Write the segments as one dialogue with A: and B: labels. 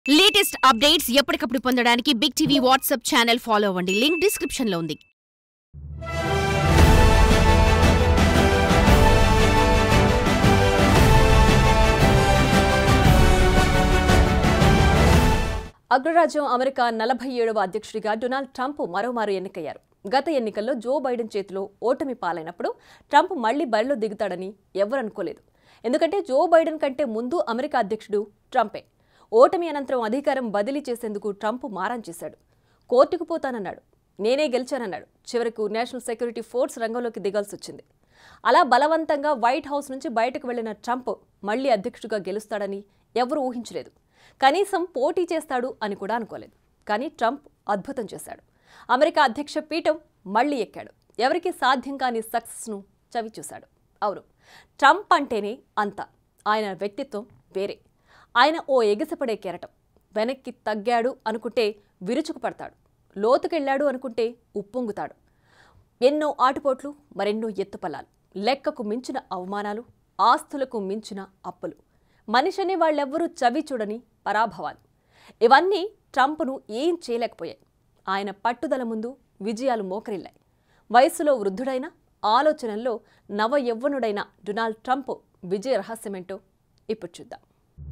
A: latest updates ఎప్పటికప్పుడు పొందడానికి big TV WhatsApp channel follow అవ్వండి లింక్ డిస్క్రిప్షన్ లో ఉంది
B: అగ్రరాజ్యం అమెరికా నలభై ఏడవ అధ్యక్షుడిగా డొనాల్డ్ ట్రంప్ మరోమారు ఎన్నికయ్యారు గత ఎన్నికల్లో జో బైడెన్ చేతిలో ఓటమి పాలైనప్పుడు ట్రంప్ మళ్లీ బరిలో దిగుతాడని ఎవరు అనుకోలేదు ఎందుకంటే జో బైడెన్ కంటే ముందు అమెరికా అధ్యక్షుడు ట్రంపే ఓటమి అనంతరం అధికారం బదిలీ చేసేందుకు ట్రంప్ మారం చేశాడు కోర్టుకు పోతానన్నాడు నేనే గెలిచానన్నాడు చివరకు నేషనల్ సెక్యూరిటీ ఫోర్స్ రంగంలోకి దిగాల్సి వచ్చింది అలా బలవంతంగా వైట్ హౌస్ నుంచి బయటకు వెళ్లిన ట్రంప్ మళ్లీ అధ్యక్షుడిగా గెలుస్తాడని ఎవరూ ఊహించలేదు కనీసం పోటీ చేస్తాడు అని కూడా అనుకోలేదు కానీ ట్రంప్ అద్భుతం చేశాడు అమెరికా అధ్యక్ష పీఠం మళ్లీ ఎక్కాడు ఎవరికీ సాధ్యం కాని సక్సెస్ను చవి చూశాడు అవును ట్రంప్ అంటేనే అంత ఆయన వ్యక్తిత్వం వేరే ఆయన ఓ ఎగిసిపడే కెరటం వెనక్కి తగ్గాడు అనుకుంటే విరుచుకుపడతాడు లోతుకెళ్ళాడు అనుకుంటే ఉప్పొంగుతాడు ఎన్నో ఆటుపోట్లు మరెన్నో ఎత్తుపల్లాలు లెక్కకు మించిన అవమానాలు ఆస్తులకు మించిన అప్పులు మనిషిని వాళ్ళెవ్వరూ చవి చూడని పరాభవాలు ఇవన్నీ ట్రంప్ను ఏం చేయలేకపోయాయి ఆయన పట్టుదల ముందు విజయాలు మోకరిల్లాయి వయసులో వృద్ధుడైన ఆలోచనల్లో నవ యవ్వనుడైన డొనాల్డ్ ట్రంప్ విజయ రహస్యమేంటో ఇప్పుడు చూద్దాం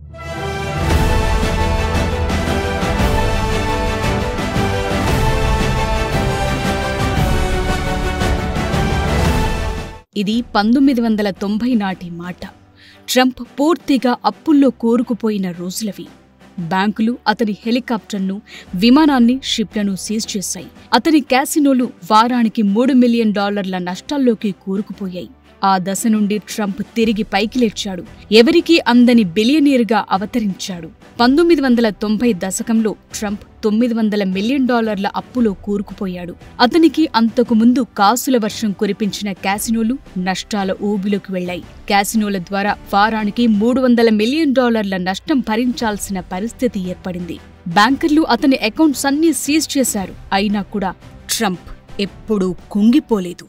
C: ఇది పంతొమ్మిది వందల తొంభై నాటి మాట ట్రంప్ పూర్తిగా అప్పుల్లో కూరుకుపోయిన రోజులవి బ్యాంకులు అతని హెలికాప్టర్ను విమానాన్ని షిప్లను సీజ్ చేశాయి అతని క్యాసినోలు వారానికి మూడు మిలియన్ డాలర్ల నష్టాల్లోకి కూరుకుపోయాయి ఆ దశ నుండి ట్రంప్ తిరిగి పైకి లేచాడు ఎవరికీ అందని బిలియనీర్గా అవతరించాడు పంతొమ్మిది వందల తొంభై దశకంలో ట్రంప్ తొమ్మిది వందల మిలియన్ డాలర్ల అప్పులో కూరుకుపోయాడు అతనికి అంతకు ముందు కాసుల వర్షం కురిపించిన క్యాసినోలు నష్టాల ఊబిలోకి వెళ్లాయి క్యాసినోల ద్వారా వారానికి మూడు వందల మిలియన్ డాలర్ల నష్టం భరించాల్సిన పరిస్థితి ఏర్పడింది బ్యాంకర్లు అతని అకౌంట్స్ అన్నీ సీజ్ చేశారు అయినా కూడా ట్రంప్ ఎప్పుడూ కుంగిపోలేదు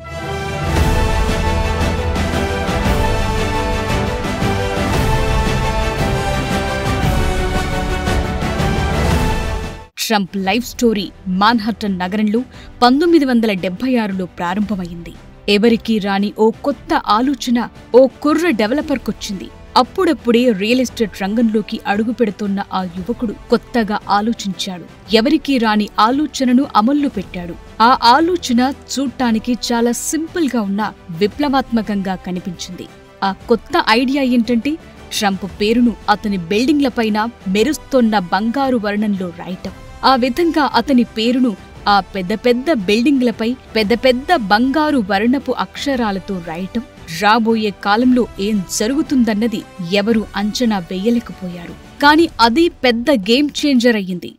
C: ట్రంప్ లైఫ్ స్టోరీ మాన్హట్టన్ నగరంలో పంతొమ్మిది వందల డెబ్బై ఆరులో ప్రారంభమైంది ఎవరికీ రాని ఓ కొత్త ఆలోచన ఓ కుర్ర డెవలపర్కొచ్చింది అప్పుడప్పుడే రియల్ ఎస్టేట్ రంగంలోకి అడుగు పెడుతున్న ఆ యువకుడు కొత్తగా ఆలోచించాడు ఎవరికీ రాని ఆలోచనను అమల్లో పెట్టాడు ఆ ఆలోచన చూడ్డానికి చాలా సింపుల్ గా ఉన్న విప్లవాత్మకంగా కనిపించింది ఆ కొత్త ఐడియా ఏంటంటే ట్రంప్ పేరును అతని బిల్డింగ్లపైన మెరుస్తోన్న బంగారు వర్ణంలో రాయటం ఆ విధంగా అతని పేరును ఆ పెద్ద పెద్ద బిల్డింగ్లపై పెద్ద పెద్ద బంగారు వర్ణపు అక్షరాలతో రాయటం రాబోయే కాలంలో ఏం జరుగుతుందన్నది ఎవరు అంచనా వేయలేకపోయారు కాని అది పెద్ద గేమ్ చేంజర్ అయ్యింది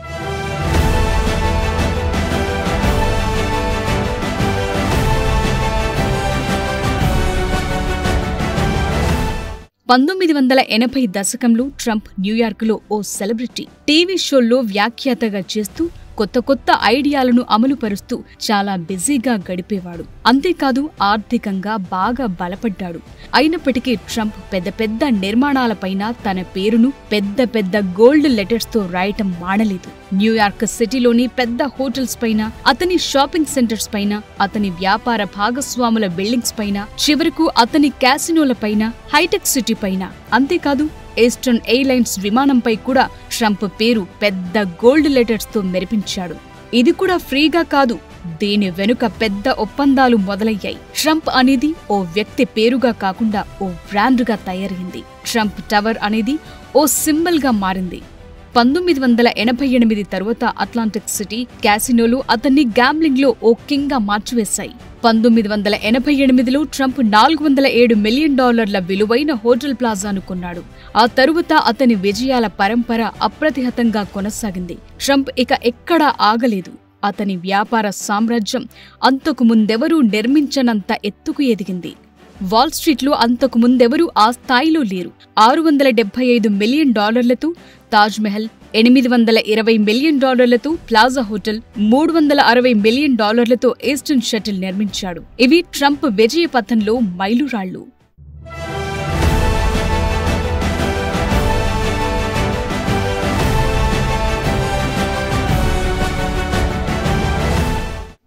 C: పంతొమ్మిది వందల ఎనభై దశకంలో ట్రంప్ న్యూయార్క్లో ఓ సెలబ్రిటీ టీవీ షోల్లో వ్యాఖ్యాతగా చేస్తూ కొత్త కొత్త ఐడియాలను అమలుపరుస్తూ చాలా బిజీగా గడిపేవాడు అంతేకాదు ఆర్థికంగా బాగా బలపడ్డాడు అయినప్పటికీ ట్రంప్ పెద్ద పెద్ద నిర్మాణాలపైన తన పేరును పెద్ద పెద్ద గోల్డ్ లెటర్స్ తో రాయటం మానలేదు న్యూయార్క్ సిటీలోని పెద్ద హోటల్స్ పైన అతని షాపింగ్ సెంటర్స్ పైన అతని వ్యాపార భాగస్వాముల బిల్డింగ్స్ పైన చివరకు అతని క్యాసినోల పైన హైటెక్ సిటీ పైన అంతేకాదు ఈస్టర్న్ ఎయిర్లైన్స్ విమానంపై కూడా ట్రంప్ పేరు పెద్ద గోల్డ్ లెటర్స్ తో మెరిపించాడు ఇది కూడా ఫ్రీగా కాదు దీని వెనుక పెద్ద ఒప్పందాలు మొదలయ్యాయి ట్రంప్ అనేది ఓ వ్యక్తి పేరుగా కాకుండా ఓ బ్రాండ్గా తయారైంది ట్రంప్ టవర్ అనేది ఓ సింబల్ గా మారింది పంతొమ్మిది వందల ఎనభై ఎనిమిది తరువాత అట్లాంటిక్ సిటీ క్యాసినోలు అతన్ని గ్యాంబ్లింగ్ లో ఓ కింగ్ గా మార్చివేశాయి పంతొమ్మిది వందల ఎనభై ఎనిమిదిలో ట్రంప్ నాలుగు వందల ఏడు మిలియన్ డాలర్ల విలువైన హోటల్ ప్లాజాను కొన్నాడు ఆ తరువాత అతని విజయాల పరంపర అప్రతిహతంగా కొనసాగింది ట్రంప్ ఇక ఎక్కడా ఆగలేదు అతని వ్యాపార సామ్రాజ్యం అంతకు ముందెవరూ నిర్మించనంత ఎత్తుకు ఎదిగింది వాల్ స్ట్రీట్లో అంతకు ముందెవరూ ఆ స్థాయిలో లేరు ఆరు వందల డెబ్బై ఐదు మిలియన్ డాలర్లతో తాజ్ మహల్ ఎనిమిది వందల ఇరవై మిలియన్ డాలర్లతో ప్లాజా హోటల్ మూడు వందల అరవై మిలియన్ డాలర్లతో ఈస్టర్న్ షటిల్ నిర్మించాడు ఇవి ట్రంప్ విజయ పథంలో మైలురాళ్లు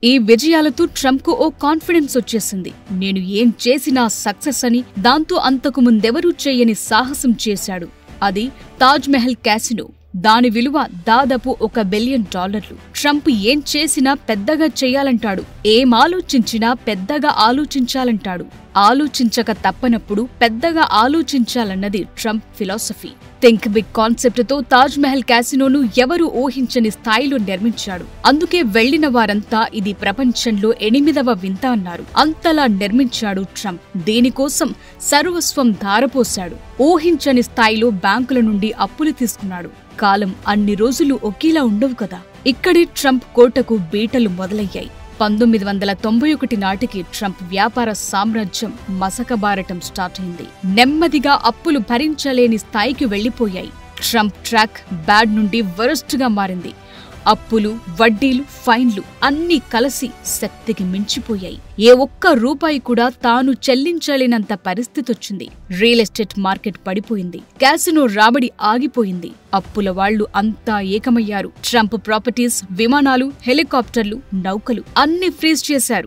C: ఈ విజయాలతో ట్రంప్ కు ఓ కాన్ఫిడెన్స్ వచ్చేసింది నేను ఏం చేసినా సక్సెస్ అని దాంతో అంతకు ముందెవరూ చేయని సాహసం చేశాడు అది తాజ్ మహల్ క్యాసినో దాని విలువ దాదాపు ఒక బిలియన్ డాలర్లు ట్రంప్ ఏం చేసినా పెద్దగా చెయ్యాలంటాడు ఏం ఆలోచించినా పెద్దగా ఆలోచించాలంటాడు ఆలోచించక తప్పనప్పుడు పెద్దగా ఆలోచించాలన్నది Trump philosophy think big concept తో తాజ్ మహల్ క్యాసినోను ఎవరు ఊహించని స్థాయిలో నిర్మించాడు అందుకే వెళ్లిన వారంతా ఇది ప్రపంచంలో ఎనిమిదవ వింత అన్నారు అంతలా నిర్మించాడు ట్రంప్ దీనికోసం సర్వస్వం ధారపోశాడు ఊహించని స్థాయిలో బ్యాంకుల నుండి అప్పులు తీసుకున్నాడు కాలం అన్ని రోజులు ఒకేలా ఉండవు కదా ఇక్కడే ట్రంప్ కోటకు బీటలు మొదలయ్యాయి పంతొమ్మిది వందల తొంభై ఒకటి నాటికి ట్రంప్ వ్యాపార సామ్రాజ్యం మసకబారటం స్టార్ట్ అయింది నెమ్మదిగా అప్పులు భరించలేని స్థాయికి వెళ్లిపోయాయి ట్రంప్ ట్రాక్ బ్యాడ్ నుండి వరస్ట్ గా మారింది అప్పులు వడ్డీలు ఫైన్లు అన్నీ కలిసి శక్తికి మించిపోయాయి ఏ ఒక్క రూపాయి కూడా తాను చెల్లించలేనంత పరిస్థితి వచ్చింది రియల్ ఎస్టేట్ మార్కెట్ పడిపోయింది క్యాసినో రాబడి ఆగిపోయింది అప్పుల వాళ్లు అంతా ఏకమయ్యారు ట్రంప్ ప్రాపర్టీస్ విమానాలు హెలికాప్టర్లు నౌకలు అన్ని ఫ్రీజ్ చేశారు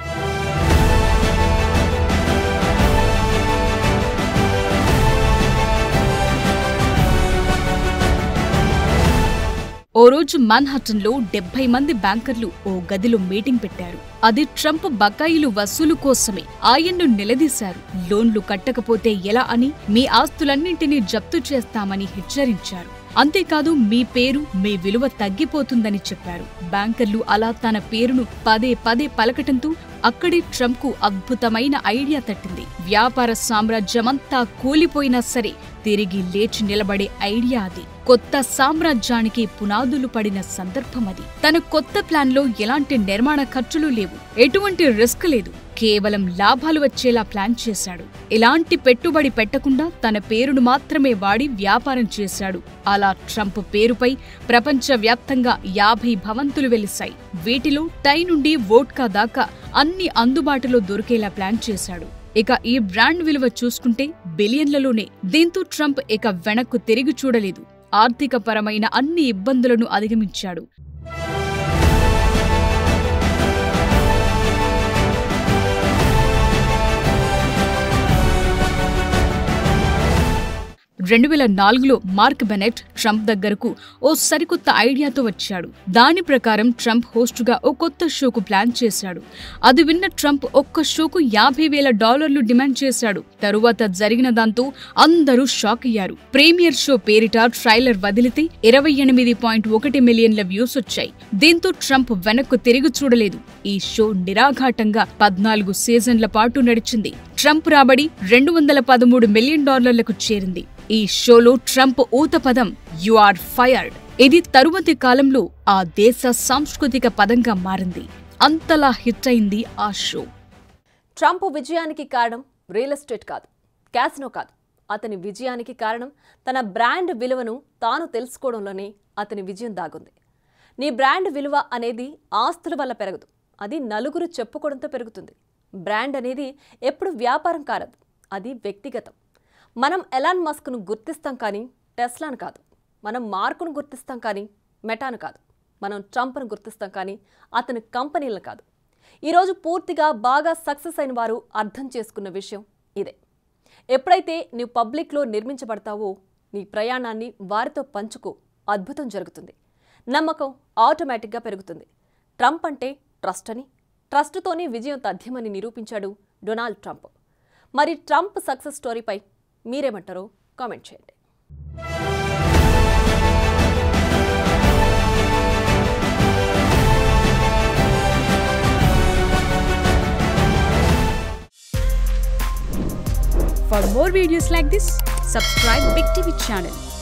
C: ఓ రోజు మాన్హట్టన్లో డెబ్బై మంది బ్యాంకర్లు ఓ గదిలో మీటింగ్ పెట్టారు అది ట్రంప్ బకాయిలు వసూలు కోసమే ఆయన్ను నిలదీశారు లోన్లు కట్టకపోతే ఎలా అని మీ ఆస్తులన్నింటినీ జప్తు చేస్తామని హెచ్చరించారు అంతేకాదు మీ పేరు మీ విలువ తగ్గిపోతుందని చెప్పారు బ్యాంకర్లు అలా తన పేరును పదే పదే పలకటంతో అక్కడే ట్రంప్ కు అద్భుతమైన ఐడియా తట్టింది వ్యాపార సామ్రాజ్యమంతా కూలిపోయినా సరే తిరిగి లేచి నిలబడే ఐడియా అది కొత్త సామ్రాజ్యానికి పునాదులు పడిన సందర్భం అది తన కొత్త ప్లాన్లో ఎలాంటి నిర్మాణ ఖర్చులు లేవు ఎటువంటి రిస్క్ లేదు కేవలం లాభాలు వచ్చేలా ప్లాన్ చేశాడు ఎలాంటి పెట్టుబడి పెట్టకుండా తన పేరును మాత్రమే వాడి వ్యాపారం చేశాడు అలా ట్రంప్ పేరుపై ప్రపంచవ్యాప్తంగా యాభై భవంతులు వెలిశాయి వీటిలో టై నుండి వోడ్కా దాకా అన్ని అందుబాటులో దొరికేలా ప్లాన్ చేశాడు ఇక ఈ బ్రాండ్ విలువ చూసుకుంటే బిలియన్లలోనే దీంతో ట్రంప్ ఇక వెనక్కు తిరిగి చూడలేదు ఆర్థిక పరమైన అన్ని ఇబ్బందులను అధిగమించాడు రెండు వేల నాలుగులో మార్క్ బెనెట్ ట్రంప్ దగ్గరకు ఓ సరికొత్త ఐడియాతో వచ్చాడు దాని ప్రకారం ట్రంప్ హోస్టుగా ఓ కొత్త షోకు ప్లాన్ చేశాడు అది విన్న ట్రంప్ ఒక్క షోకు యాభై వేల డాలర్లు డిమాండ్ చేశాడు తరువాత జరిగిన దాంతో అందరూ షాక్ అయ్యారు ప్రీమియర్ షో పేరిట ట్రైలర్ వదిలితే ఇరవై ఎనిమిది పాయింట్ ఒకటి మిలియన్ల వ్యూస్ వచ్చాయి దీంతో ట్రంప్ వెనక్కు తిరిగి చూడలేదు ఈ షో నిరాఘాటంగా పద్నాలుగు సీజన్ల పాటు నడిచింది ట్రంప్ రాబడి రెండు వందల పదమూడు మిలియన్ డాలర్లకు చేరింది ఈ షోలో ట్రంప్ ఊత పదం యు ఆర్ ఫైర్డ్ ఇది తరువాతి కాలంలో ఆ దేశ సాంస్కృతిక పదంగా మారింది అంతలా హిట్ అయింది ఆ షో
B: ట్రంప్ విజయానికి కారణం రియల్ ఎస్టేట్ కాదు క్యాసినో కాదు అతని విజయానికి కారణం తన బ్రాండ్ విలువను తాను తెలుసుకోవడంలోనే అతని విజయం దాగుంది నీ బ్రాండ్ విలువ అనేది ఆస్తుల వల్ల పెరగదు అది నలుగురు చెప్పుకోవడంతో పెరుగుతుంది బ్రాండ్ అనేది ఎప్పుడు వ్యాపారం కారదు అది వ్యక్తిగతం మనం ఎలాన్ మస్క్ను గుర్తిస్తాం కానీ టెస్లాను కాదు మనం మార్కును గుర్తిస్తాం కానీ మెటాను కాదు మనం ట్రంప్ను గుర్తిస్తాం కానీ అతని కంపెనీలను కాదు ఈరోజు పూర్తిగా బాగా సక్సెస్ అయిన వారు అర్థం చేసుకున్న విషయం ఇదే ఎప్పుడైతే నీవు పబ్లిక్లో నిర్మించబడతావో నీ ప్రయాణాన్ని వారితో పంచుకో అద్భుతం జరుగుతుంది నమ్మకం ఆటోమేటిక్గా పెరుగుతుంది ట్రంప్ అంటే ట్రస్ట్ అని ట్రస్ట్తోనే విజయం తథ్యమని నిరూపించాడు డొనాల్డ్ ట్రంప్ మరి ట్రంప్ సక్సెస్ స్టోరీపై మీరేమంటారో కామెంట్ చేయండి
C: For more videos like this, subscribe Big TV channel